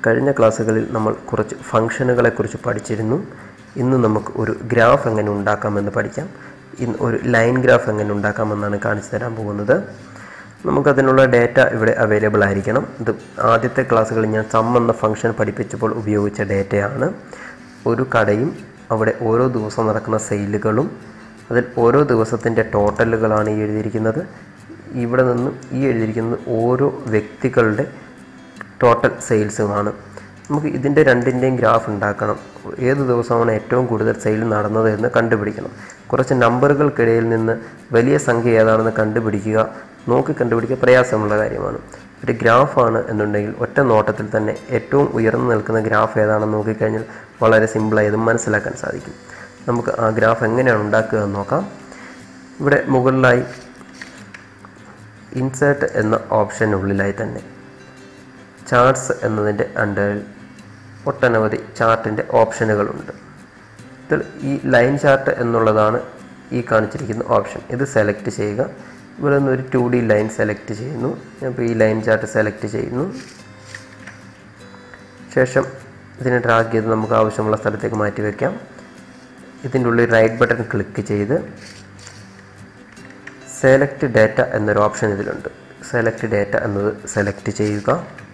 കഴിഞ്ഞ ക്ലാസ്സുകളിൽ നമ്മൾ കുറച്ച് ഫംഗ്ഷനുകളെക്കുറിച്ച് പഠിച്ചിരുന്നു ഇന്ന് നമുക്ക് ഒരു ഗ്രാഫ് എങ്ങനെ ഉണ്ടാക്കാമെന്ന് പഠിക്കാം ഇന്ന് ഒരു ലൈൻ ഗ്രാഫ് എങ്ങനെ ഉണ്ടാക്കാമെന്നാണ് കാണിച്ചു തരാൻ പോകുന്നത് നമുക്കതിനുള്ള ഡേറ്റ ഇവിടെ അവൈലബിൾ ആയിരിക്കണം ഇത് ആദ്യത്തെ ക്ലാസ്സുകളിൽ ഞാൻ സം എന്ന ഫംഗ്ഷൻ പഠിപ്പിച്ചപ്പോൾ ഉപയോഗിച്ച ഡേറ്റയാണ് ഒരു കടയും അവിടെ ഓരോ ദിവസവും നടക്കുന്ന സെയിലുകളും അതിൽ ഓരോ ദിവസത്തിൻ്റെ ടോട്ടലുകളാണ് ഈ എഴുതിയിരിക്കുന്നത് ഇവിടെ നിന്നും ഈ എഴുതിയിരിക്കുന്നത് ഓരോ വ്യക്തികളുടെ ടോട്ടൽ സെയിൽസുമാണ് നമുക്ക് ഇതിൻ്റെ രണ്ടിൻ്റെയും ഗ്രാഫ് ഉണ്ടാക്കണം ഏത് ദിവസമാണ് ഏറ്റവും കൂടുതൽ സെയിൽ നടന്നത് എന്ന് കണ്ടുപിടിക്കണം കുറച്ച് നമ്പറുകൾക്കിടയിൽ നിന്ന് വലിയ സംഖ്യ ഏതാണെന്ന് കണ്ടുപിടിക്കുക നോക്കി കണ്ടുപിടിക്കുക പ്രയാസമുള്ള കാര്യമാണ് ഒരു ഗ്രാഫാണ് എന്നുണ്ടെങ്കിൽ ഒറ്റ നോട്ടത്തിൽ തന്നെ ഏറ്റവും ഉയർന്നു നിൽക്കുന്ന ഗ്രാഫ് ഏതാണെന്ന് നോക്കിക്കഴിഞ്ഞാൽ വളരെ സിമ്പിളായി ഇത് മനസ്സിലാക്കാൻ സാധിക്കും നമുക്ക് ആ ഗ്രാഫ് എങ്ങനെയാണ് ഉണ്ടാക്കുക എന്ന് നോക്കാം ഇവിടെ മുകളിലായി ഇൻസേർട്ട് എന്ന ഓപ്ഷനുള്ളിലായി തന്നെ ചാർട്ട്സ് എന്നതിൻ്റെ അണ്ടറിൽ ഒട്ടനവധി ചാർട്ടിൻ്റെ ഓപ്ഷനുകളുണ്ട് ഇതിൽ ഈ ലൈൻ ചാർട്ട് എന്നുള്ളതാണ് ഈ കാണിച്ചിരിക്കുന്ന ഓപ്ഷൻ ഇത് സെലക്ട് ചെയ്യുക ഇവിടെ നിന്ന് ഒരു ടു ഡി ലൈൻ സെലക്ട് ചെയ്യുന്നു അപ്പോൾ ഈ ലൈൻ ചാർട്ട് സെലക്ട് ചെയ്യുന്നു ശേഷം ഇതിനെ ഡ്രാഗ് ചെയ്ത് നമുക്ക് ആവശ്യമുള്ള സ്ഥലത്തേക്ക് മാറ്റി വയ്ക്കാം ഇതിൻ്റെ ഉള്ളിൽ റൈറ്റ് ബട്ടൺ ക്ലിക്ക് ചെയ്ത് സെലക്ട് ഡാറ്റ എന്നൊരു ഓപ്ഷൻ ഇതിലുണ്ട് സെലക്ട് ഡാറ്റ എന്നത് സെലക്ട് ചെയ്യുക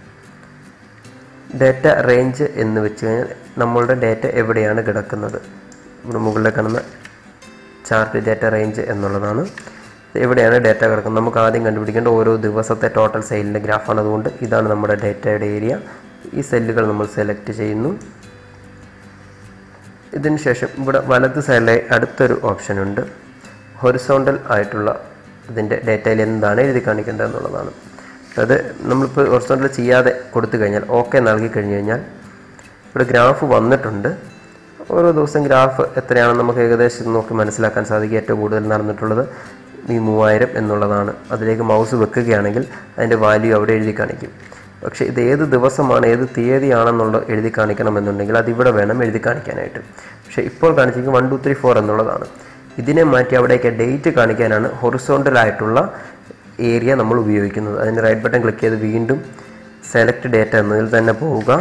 ഡാറ്റ റേഞ്ച് എന്ന് വെച്ച് കഴിഞ്ഞാൽ നമ്മളുടെ ഡാറ്റ എവിടെയാണ് കിടക്കുന്നത് ഇവിടെ മുകളിൽ കാണുന്ന ചാർട്ട് ഡാറ്റ റേഞ്ച് എന്നുള്ളതാണ് എവിടെയാണ് ഡാറ്റ കിടക്കുന്നത് നമുക്ക് ആദ്യം കണ്ടുപിടിക്കേണ്ട ഓരോ ദിവസത്തെ ടോട്ടൽ സെയിലിൻ്റെ ഗ്രാഫാണ് അതുകൊണ്ട് ഇതാണ് നമ്മുടെ ഡാറ്റയുടെ ഏരിയ ഈ സെല്ലുകൾ നമ്മൾ സെലക്ട് ചെയ്യുന്നു ഇതിന് ശേഷം ഇവിടെ വലത് സൈഡിലായി അടുത്തൊരു ഓപ്ഷൻ ഉണ്ട് ഹൊറിസോണ്ടൽ ആയിട്ടുള്ള ഇതിൻ്റെ ഡേറ്റയിൽ എന്താണ് എഴുതി കാണിക്കേണ്ടത് എന്നുള്ളതാണ് അത് നമ്മളിപ്പോൾ ഹൊറിസോണ്ടൽ ചെയ്യാതെ കൊടുത്തു കഴിഞ്ഞാൽ ഓക്കെ നൽകി കഴിഞ്ഞു കഴിഞ്ഞാൽ ഇവിടെ ഗ്രാഫ് വന്നിട്ടുണ്ട് ഓരോ ദിവസം ഗ്രാഫ് എത്രയാണെന്ന് നമുക്ക് ഏകദേശം നോക്കി മനസ്സിലാക്കാൻ സാധിക്കും ഏറ്റവും കൂടുതൽ നടന്നിട്ടുള്ളത് ഈ മൂവായിരം എന്നുള്ളതാണ് അതിലേക്ക് മൗസ് വെക്കുകയാണെങ്കിൽ അതിൻ്റെ വാല്യൂ അവിടെ എഴുതി കാണിക്കും പക്ഷേ ഇത് ഏത് ദിവസമാണ് ഏത് തീയതിയാണെന്നുള്ളത് എഴുതി കാണിക്കണമെന്നുണ്ടെങ്കിൽ അതിവിടെ വേണം എഴുതി കാണിക്കാനായിട്ട് പക്ഷേ ഇപ്പോൾ കാണിച്ചിരിക്കുന്നത് വൺ ടു ത്രീ ഫോർ എന്നുള്ളതാണ് ഇതിനെ മാറ്റി അവിടേക്ക് ഡേറ്റ് കാണിക്കാനാണ് ഹൊറിസോണ്ടൽ ആയിട്ടുള്ള ഏരിയ നമ്മൾ ഉപയോഗിക്കുന്നത് അതിന് റൈറ്റ് ബട്ടൺ ക്ലിക്ക് ചെയ്ത് വീണ്ടും സെലക്ട് ഡേറ്റ എന്നതിൽ തന്നെ പോവുക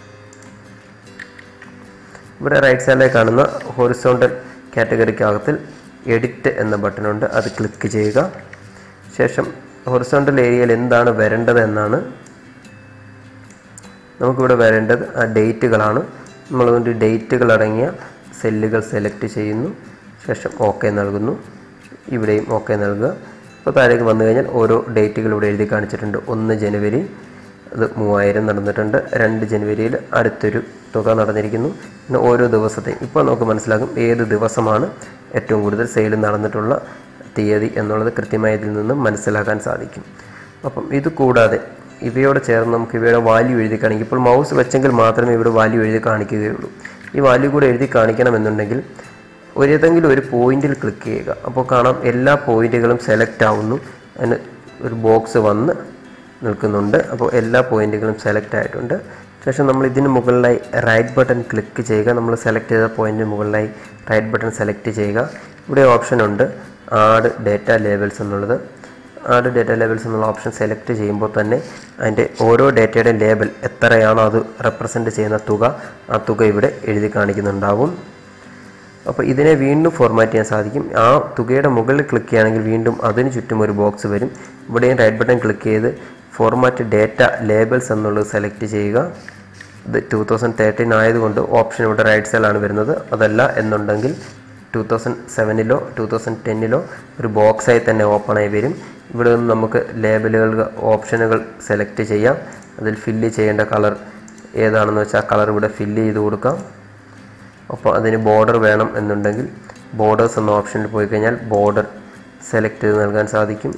ഇവിടെ റൈറ്റ് സൈഡിലേക്ക് കാണുന്ന ഹൊറിസോണ്ടൽ കാറ്റഗറിക്കകത്തിൽ എഡിറ്റ് എന്ന ബട്ടണുണ്ട് അത് ക്ലിക്ക് ചെയ്യുക ശേഷം ഹൊറിസോണ്ടൽ ഏരിയയിൽ എന്താണ് വരേണ്ടത് എന്നാണ് നമുക്കിവിടെ വരേണ്ടത് ആ ഡേറ്റുകളാണ് നമ്മളതുകൊണ്ട് ഡേറ്റുകൾ അടങ്ങിയ സെല്ലുകൾ സെലക്ട് ചെയ്യുന്നു ശേഷം ഓക്കെ നൽകുന്നു ഇവിടെയും ഓക്കെ നൽകുക അപ്പോൾ താഴേക്ക് വന്നു കഴിഞ്ഞാൽ ഓരോ ഡേറ്റുകൾ ഇവിടെ എഴുതി കാണിച്ചിട്ടുണ്ട് ഒന്ന് ജനുവരി അത് മൂവായിരം നടന്നിട്ടുണ്ട് രണ്ട് ജനുവരിയിൽ അടുത്തൊരു തുക നടന്നിരിക്കുന്നു പിന്നെ ഓരോ ദിവസത്തെയും ഇപ്പോൾ നമുക്ക് മനസ്സിലാകും ഏത് ദിവസമാണ് ഏറ്റവും കൂടുതൽ സെയിൽ നടന്നിട്ടുള്ള തീയതി എന്നുള്ളത് കൃത്യമായി ഇതിൽ നിന്നും മനസ്സിലാക്കാൻ സാധിക്കും അപ്പം ഇത് കൂടാതെ ഇവയോട് ചേർന്ന് നമുക്ക് ഇവയുടെ വാല്യൂ എഴുതി കാണിക്കും ഇപ്പോൾ മൗസ് വെച്ചെങ്കിൽ മാത്രമേ ഇവിടെ വാല്യൂ എഴുതി കാണിക്കുകയുള്ളൂ ഈ വാല്യൂ കൂടെ എഴുതി കാണിക്കണമെന്നുണ്ടെങ്കിൽ ഒരേതെങ്കിലും ഒരു പോയിന്റിൽ ക്ലിക്ക് ചെയ്യുക അപ്പോൾ കാണാം എല്ലാ പോയിന്റുകളും സെലക്ട് ആവുന്നു അതിന് ഒരു ബോക്സ് വന്ന് നിൽക്കുന്നുണ്ട് അപ്പോൾ എല്ലാ പോയിന്റുകളും സെലക്ട് ആയിട്ടുണ്ട് ശേഷം നമ്മൾ ഇതിന് മുകളിലായി റൈറ്റ് ബട്ടൺ ക്ലിക്ക് ചെയ്യുക നമ്മൾ സെലക്ട് ചെയ്ത പോയിന്റിന് മുകളിലായി റൈറ്റ് ബട്ടൺ സെലക്ട് ചെയ്യുക ഇവിടെ ഓപ്ഷൻ ഉണ്ട് ആഡ് ഡേറ്റ ലേബൽസ് എന്നുള്ളത് ആഡ് ഡേറ്റ ലേബൽസ് എന്നുള്ള ഓപ്ഷൻ സെലക്ട് ചെയ്യുമ്പോൾ തന്നെ അതിൻ്റെ ഓരോ ഡേറ്റയുടെയും ലേബൽ എത്രയാണോ അത് റെപ്രസെൻറ്റ് ചെയ്യുന്ന തുക ആ തുക ഇവിടെ എഴുതി കാണിക്കുന്നുണ്ടാവും അപ്പോൾ ഇതിനെ വീണ്ടും ഫോർമാറ്റ് ചെയ്യാൻ സാധിക്കും ആ തുകയുടെ മുകളിൽ ക്ലിക്ക് ചെയ്യുകയാണെങ്കിൽ വീണ്ടും അതിന് ചുറ്റും ഒരു ബോക്സ് വരും ഇവിടെയും റൈറ്റ് ബട്ടൺ ക്ലിക്ക് ചെയ്ത് ഫോർമാറ്റ് ഡേറ്റ ലേബൽസ് എന്നുള്ളത് സെലക്ട് ചെയ്യുക ഇത് ടു തൗസൻഡ് തേർട്ടീൻ ആയതുകൊണ്ട് ഓപ്ഷൻ ഇവിടെ റൈറ്റ് സൈഡിലാണ് വരുന്നത് അതല്ല എന്നുണ്ടെങ്കിൽ ടു തൗസൻഡ് സെവനിലോ ടു തൗസൻഡ് ടെന്നിലോ ഒരു ബോക്സായി തന്നെ ഓപ്പൺ ആയി വരും ഇവിടെ നിന്ന് നമുക്ക് ലേബലുകൾ ഓപ്ഷനുകൾ സെലക്ട് ചെയ്യാം അതിൽ ഫില്ല് ചെയ്യേണ്ട കളർ ഏതാണെന്ന് വെച്ചാൽ കളർ ഇവിടെ ഫില്ല് ചെയ്ത് കൊടുക്കാം അപ്പോൾ അതിന് ബോർഡർ വേണം എന്നുണ്ടെങ്കിൽ ബോർഡേഴ്സ് എന്ന ഓപ്ഷനിൽ പോയി കഴിഞ്ഞാൽ ബോർഡർ സെലക്ട് ചെയ്ത് നൽകാൻ സാധിക്കും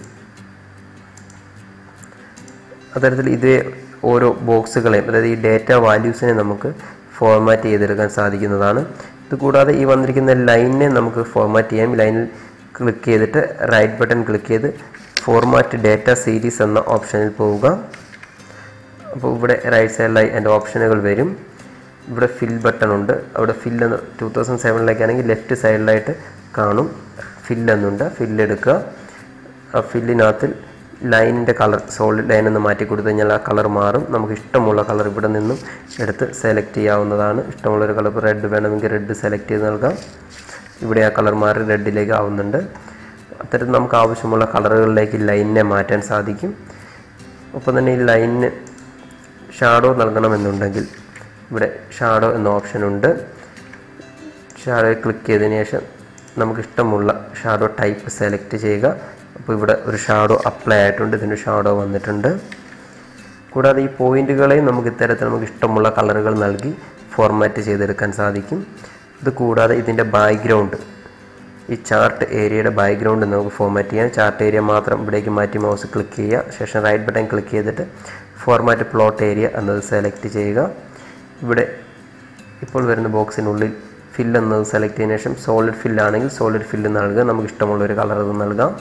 അത്തരത്തിൽ ഇതേ ഓരോ ബോക്സുകളെയും അതായത് ഈ ഡേറ്റ വാല്യൂസിനെ നമുക്ക് ഫോർമാറ്റ് ചെയ്തെടുക്കാൻ സാധിക്കുന്നതാണ് ഇതുകൂടാതെ ഈ വന്നിരിക്കുന്ന ലൈനിനെ നമുക്ക് ഫോർമാറ്റ് ചെയ്യാം ലൈനിൽ ക്ലിക്ക് ചെയ്തിട്ട് റൈറ്റ് ബട്ടൺ ക്ലിക്ക് ചെയ്ത് ഫോർമാറ്റ് ഡേറ്റ സീരീസ് എന്ന ഓപ്ഷനിൽ പോവുക അപ്പോൾ ഇവിടെ റൈറ്റ് സൈഡിലായി എൻ്റെ ഓപ്ഷനുകൾ വരും ഇവിടെ ഫിൽ ബട്ടൺ ഉണ്ട് അവിടെ ഫിൽ എന്ന് ടു തൗസൻഡ് സെവനിലേക്കാണെങ്കിൽ ലെഫ്റ്റ് സൈഡിലായിട്ട് കാണും ഫിൽ എന്നുണ്ട് ഫില്ലെടുക്കുക ആ ഫില്ലിനകത്തിൽ ലൈനിൻ്റെ കളർ സോളിഡ് ലൈൻ എന്ന് മാറ്റി കൊടുത്തു കഴിഞ്ഞാൽ ആ കളർ മാറും നമുക്ക് ഇഷ്ടമുള്ള കളർ ഇവിടെ നിന്നും എടുത്ത് സെലക്ട് ചെയ്യാവുന്നതാണ് ഇഷ്ടമുള്ളൊരു കളർ റെഡ് വേണമെങ്കിൽ റെഡ് സെലക്ട് ചെയ്ത് നൽകാം ഇവിടെ ആ കളർ മാറി റെഡിലേക്ക് ആവുന്നുണ്ട് അത്തരത്തിൽ നമുക്ക് ആവശ്യമുള്ള കളറുകളിലേക്ക് ലൈനിനെ മാറ്റാൻ സാധിക്കും ഒപ്പം തന്നെ ഈ ലൈനിന് ഷാഡോ നൽകണമെന്നുണ്ടെങ്കിൽ ഇവിടെ ഷാഡോ എന്ന ഓപ്ഷൻ ഉണ്ട് ഷാഡോയിൽ ക്ലിക്ക് ചെയ്തതിന് ശേഷം നമുക്ക് ഇഷ്ടമുള്ള ഷാഡോ ടൈപ്പ് സെലക്ട് ചെയ്യുക അപ്പോൾ ഇവിടെ ഒരു ഷാഡോ അപ്ലൈ ആയിട്ടുണ്ട് ഇതിന് ഷാഡോ വന്നിട്ടുണ്ട് കൂടാതെ ഈ പോയിന്റുകളെ നമുക്ക് ഇത്തരത്തിൽ നമുക്ക് ഇഷ്ടമുള്ള കളറുകൾ നൽകി ഫോർമാറ്റ് ചെയ്തെടുക്കാൻ സാധിക്കും ഇത് കൂടാതെ ഇതിൻ്റെ ബാക്ക്ഗ്രൗണ്ട് ഈ ചാർട്ട് ഏരിയയുടെ ബാക്ക്ഗ്രൗണ്ട് നമുക്ക് ഫോർമാറ്റ് ചെയ്യാം ചാർട്ട് ഏരിയ മാത്രം ഇവിടേക്ക് മാറ്റി മൗസ് ക്ലിക്ക് ചെയ്യുക ശേഷം റൈറ്റ് ബട്ടൺ ക്ലിക്ക് ചെയ്തിട്ട് ഫോർമാറ്റ് പ്ലോട്ട് ഏരിയ എന്നത് സെലക്ട് ചെയ്യുക ഇവിടെ ഇപ്പോൾ വരുന്ന ബോക്സിനുള്ളിൽ ഫിൽ എന്നത് സെലക്ട് ചെയ്തതിനു ശേഷം സോളിഡ് ഫില്ലാണെങ്കിൽ സോളിഡ് ഫില്ല് നൽകുക നമുക്ക് ഇഷ്ടമുള്ള ഒരു കളർ അത് നൽകാം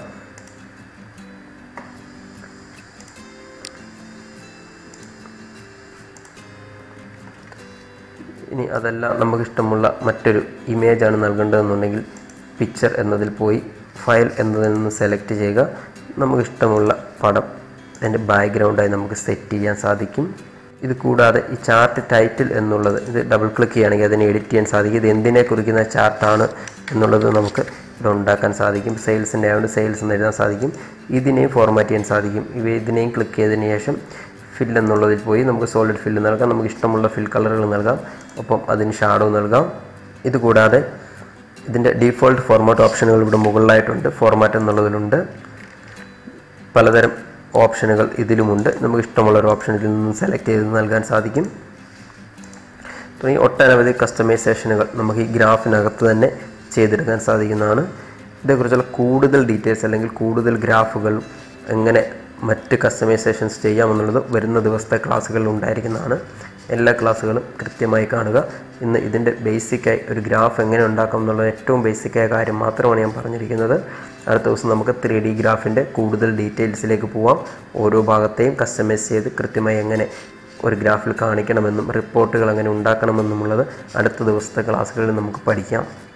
ഇനി അതല്ല നമുക്ക് ഇഷ്ടമുള്ള മറ്റൊരു ഇമേജാണ് നൽകേണ്ടതെന്നുണ്ടെങ്കിൽ പിക്ചർ എന്നതിൽ പോയി ഫയൽ എന്നതിൽ നിന്ന് സെലക്ട് ചെയ്യുക നമുക്ക് ഇഷ്ടമുള്ള പടം അതിൻ്റെ ബാക്ക്ഗ്രൗണ്ടായി നമുക്ക് സെറ്റ് ചെയ്യാൻ സാധിക്കും ഇത് കൂടാതെ ഈ ചാർട്ട് ടൈറ്റിൽ എന്നുള്ളത് ഇത് ഡബിൾ ക്ലിക്ക് ചെയ്യുകയാണെങ്കിൽ അതിനെ എഡിറ്റ് ചെയ്യാൻ സാധിക്കും ഇത് എന്തിനെ കുറിക്കുന്ന ചാർട്ടാണ് എന്നുള്ളത് നമുക്ക് ഇത് ഉണ്ടാക്കാൻ സാധിക്കും സെയിൽസിൻ്റെ ആയതുകൊണ്ട് സെയിൽസ് എന്ന് എഴുതാൻ സാധിക്കും ഇതിനെയും ഫോർമാറ്റ് ചെയ്യാൻ സാധിക്കും ഇവ ഇതിനെയും ക്ലിക്ക് ചെയ്തതിന് ശേഷം ഫിൽ എന്നുള്ളതിൽ പോയി നമുക്ക് സോളിഡ് ഫില്ല് നൽകാം നമുക്ക് ഇഷ്ടമുള്ള ഫിൽ കളറുകൾ നൽകാം ഒപ്പം അതിന് ഷാഡോ നൽകാം ഇത് കൂടാതെ ഇതിൻ്റെ ഡീഫോൾട്ട് ഫോർമാറ്റ് ഓപ്ഷനുകൾ ഇവിടെ മുകളിലായിട്ടുണ്ട് ഫോർമാറ്റ് എന്നുള്ളതിലുണ്ട് പലതരം ഓപ്ഷനുകൾ ഇതിലുമുണ്ട് നമുക്ക് ഇഷ്ടമുള്ള ഒരു ഓപ്ഷൻ ഇതിൽ നിന്ന് സെലക്ട് ചെയ്ത് നൽകാൻ സാധിക്കും തുടങ്ങി ഒട്ടനവധി കസ്റ്റമൈസേഷനുകൾ നമുക്ക് ഈ ഗ്രാഫിനകത്ത് തന്നെ ചെയ്തെടുക്കാൻ സാധിക്കുന്നതാണ് ഇതേക്കുറിച്ചുള്ള കൂടുതൽ ഡീറ്റെയിൽസ് അല്ലെങ്കിൽ കൂടുതൽ ഗ്രാഫുകൾ എങ്ങനെ മറ്റ് കസ്റ്റമൈസേഷൻസ് ചെയ്യാമെന്നുള്ളത് വരുന്ന ദിവസത്തെ ക്ലാസ്സുകളിൽ ഉണ്ടായിരിക്കുന്നതാണ് എല്ലാ ക്ലാസ്സുകളും കൃത്യമായി കാണുക ഇന്ന് ഇതിൻ്റെ ബേസിക്കായി ഒരു ഗ്രാഫ് എങ്ങനെ ഉണ്ടാക്കാം എന്നുള്ള ഏറ്റവും ബേസിക്കായ കാര്യം മാത്രമാണ് ഞാൻ പറഞ്ഞിരിക്കുന്നത് അടുത്ത ദിവസം നമുക്ക് ത്രീ ഡി ഗ്രാഫിൻ്റെ കൂടുതൽ ഡീറ്റെയിൽസിലേക്ക് പോവാം ഓരോ ഭാഗത്തെയും കസ്റ്റമൈസ് ചെയ്ത് കൃത്യമായി എങ്ങനെ ഒരു ഗ്രാഫിൽ കാണിക്കണമെന്നും റിപ്പോർട്ടുകൾ എങ്ങനെ ഉണ്ടാക്കണമെന്നുമുള്ളത് അടുത്ത ദിവസത്തെ ക്ലാസ്സുകളിൽ നമുക്ക് പഠിക്കാം